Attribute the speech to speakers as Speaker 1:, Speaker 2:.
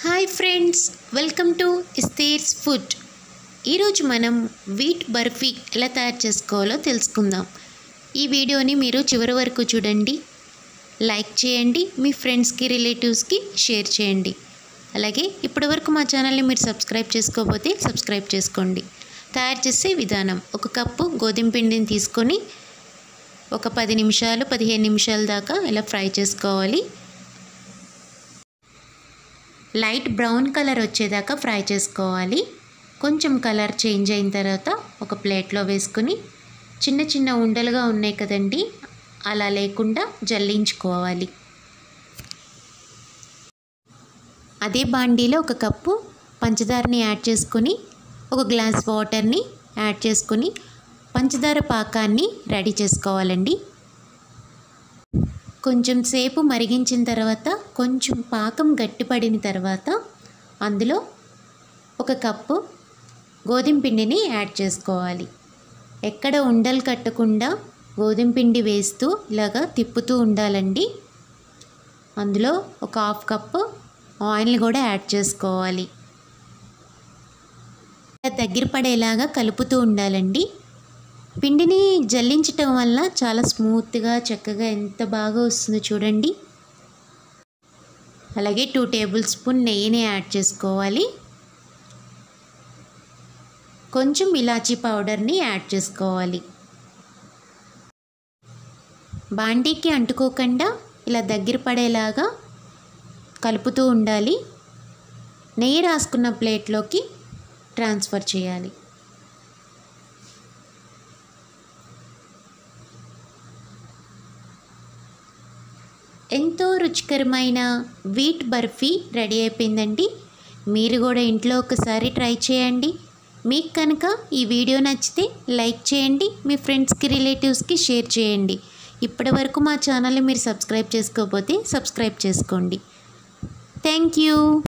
Speaker 1: hi friends welcome to ఇస్తేర్స్ food ఈరోజు మనం వీట్ బర్ఫీ ఎలా తయారు చేసుకోవాలో తెలుసుకుందాం ఈ వీడియోని మీరు చివరి వరకు చూడండి లైక్ చేయండి మీ ఫ్రెండ్స్కి రిలేటివ్స్కి షేర్ చేయండి అలాగే ఇప్పటివరకు మా ఛానల్ని మీరు సబ్స్క్రైబ్ చేసుకోకపోతే సబ్స్క్రైబ్ చేసుకోండి తయారు చేసే విధానం ఒక కప్పు గోధుమ పిండిని తీసుకొని ఒక పది నిమిషాలు పదిహేను నిమిషాల దాకా ఇలా ఫ్రై చేసుకోవాలి లైట్ బ్రౌన్ కలర్ వచ్చేదాకా ఫ్రై చేసుకోవాలి కొంచెం కలర్ చేంజ్ అయిన తర్వాత ఒక ప్లేట్లో వేసుకుని చిన్న చిన్న ఉండలుగా ఉన్నాయి కదండి అలా లేకుండా జల్లించుకోవాలి అదే బాండీలో ఒక కప్పు పంచదారని యాడ్ చేసుకొని ఒక గ్లాస్ వాటర్ని యాడ్ చేసుకొని పంచదార పాకాన్ని రెడీ చేసుకోవాలండి కొంచెం సేపు మరిగించిన తర్వాత కొంచెం పాకం గట్టిపడిన తర్వాత అందులో ఒక కప్పు గోధుమ పిండిని యాడ్ చేసుకోవాలి ఎక్కడ ఉండలు కట్టకుండా గోధుమ పిండి వేస్తూ ఇలాగా తిప్పుతూ ఉండాలండి అందులో ఒక హాఫ్ కప్పు ఆయిల్ కూడా యాడ్ చేసుకోవాలి దగ్గర పడేలాగా కలుపుతూ ఉండాలండి పిండిని జల్లించటం వల్ల చాలా స్మూత్గా చక్కగా ఎంత బాగా వస్తుందో చూడండి అలాగే టూ టేబుల్ స్పూన్ నెయ్యిని యాడ్ చేసుకోవాలి కొంచెం ఇలాచీ పౌడర్ని యాడ్ చేసుకోవాలి బాండీకి అంటుకోకుండా ఇలా దగ్గర పడేలాగా కలుపుతూ ఉండాలి నెయ్యి రాసుకున్న ప్లేట్లోకి ట్రాన్స్ఫర్ చేయాలి ఎంతో రుచికరమైన వీట్ బర్ఫీ రెడీ అయిపోయిందండి మీరు కూడా ఇంట్లో ఒకసారి ట్రై చేయండి మీకు కనుక ఈ వీడియో నచ్చితే లైక్ చేయండి మీ ఫ్రెండ్స్కి రిలేటివ్స్కి షేర్ చేయండి ఇప్పటి వరకు మా ఛానల్ని మీరు సబ్స్క్రైబ్ చేసుకోకపోతే సబ్స్క్రైబ్ చేసుకోండి థ్యాంక్ యూ